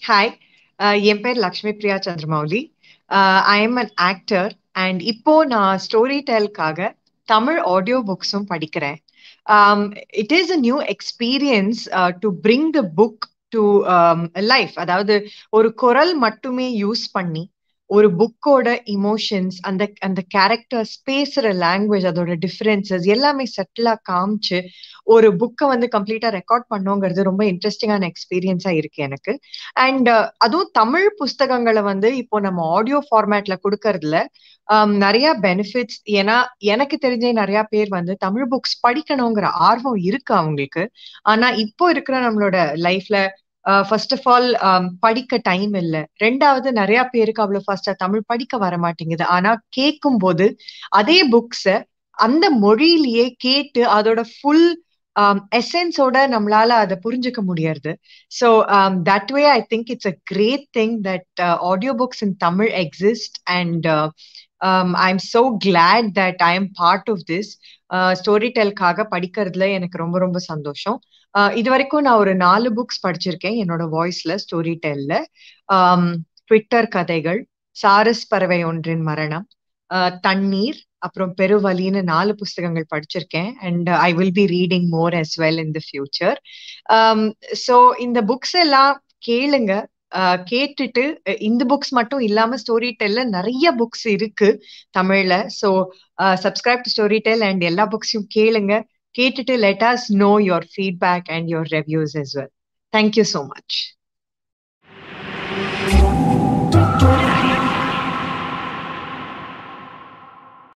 hi என் பேர் Lakshmi Priya Chandramouli I am an actor and இப்போ நான் ஸ்டோரி டெல்காக தமிழ் ஆடியோ புக்ஸும் படிக்கிறேன் it is a new experience to bring the book to life அதாவது ஒரு குரல் மட்டுமே யூஸ் பண்ணி ஒரு புக்கோட இமோஷன்ஸ் அந்த அந்த கேரக்டர்ஸ் பேசுற லாங்குவேஜ் அதோட டிஃபரன்சஸ் எல்லாமே செட்டிலா காமிச்சு ஒரு புக்கை வந்து கம்ப்ளீட்டா ரெக்கார்ட் பண்ணோங்கிறது ரொம்ப இன்ட்ரெஸ்டிங்கான எக்ஸ்பீரியன்ஸா இருக்கு எனக்கு அண்ட் அதுவும் தமிழ் புஸ்தகங்களை வந்து இப்போ நம்ம ஆடியோ ஃபார்மேட்ல கொடுக்கறதுல நிறைய பெனிஃபிட்ஸ் ஏன்னா எனக்கு தெரிஞ்சே நிறைய பேர் வந்து தமிழ் புக்ஸ் படிக்கணுங்கிற ஆர்வம் இருக்கு அவங்களுக்கு ஆனா இப்போ இருக்கிற நம்மளோட லைஃப்ல ஃபர்ஸ்ட் ஆஃப் ஆல் படிக்க டைம் இல்லை ரெண்டாவது நிறைய பேருக்கு அவ்வளவு ஃபர்ஸ்டா தமிழ் படிக்க வர மாட்டேங்குது ஆனா கேட்கும் போது அதே புக்ஸ அந்த மொழியிலேயே கேட்டு அதோட ஃபுல் எசன்ஸோட நம்மளால அதை புரிஞ்சுக்க முடியாது so that way I think it's a great thing that audio books in Tamil exist and I am so glad that I am part of this ஸ்டோரி டெல்காக படிக்கிறதுல எனக்கு ரொம்ப ரொம்ப சந்தோஷம் இது வரைக்கும் நான் ஒரு நாலு புக்ஸ் படிச்சிருக்கேன் என்னோட வாய்ஸ்ல ஸ்டோரி டெல்ல ட்விட்டர் கதைகள் சாரஸ் பறவை ஒன்றின் மரணம் தண்ணீர் அப்புறம் பெருவலின்னு நாலு புஸ்தகங்கள் படிச்சிருக்கேன் and I will be reading more as well in the future so இந்த புக்ஸ் எல்லாம் கேளுங்க கேட்டுட்டு இந்த புக்ஸ் மட்டும் இல்லாம ஸ்டோரி டெல்ல நிறைய புக்ஸ் இருக்கு தமிழ்ல so subscribe to Storytel and எல்லா புக்ஸையும் கேளுங்க கேட்டுட்டு let us know your feedback and your reviews as well thank you so much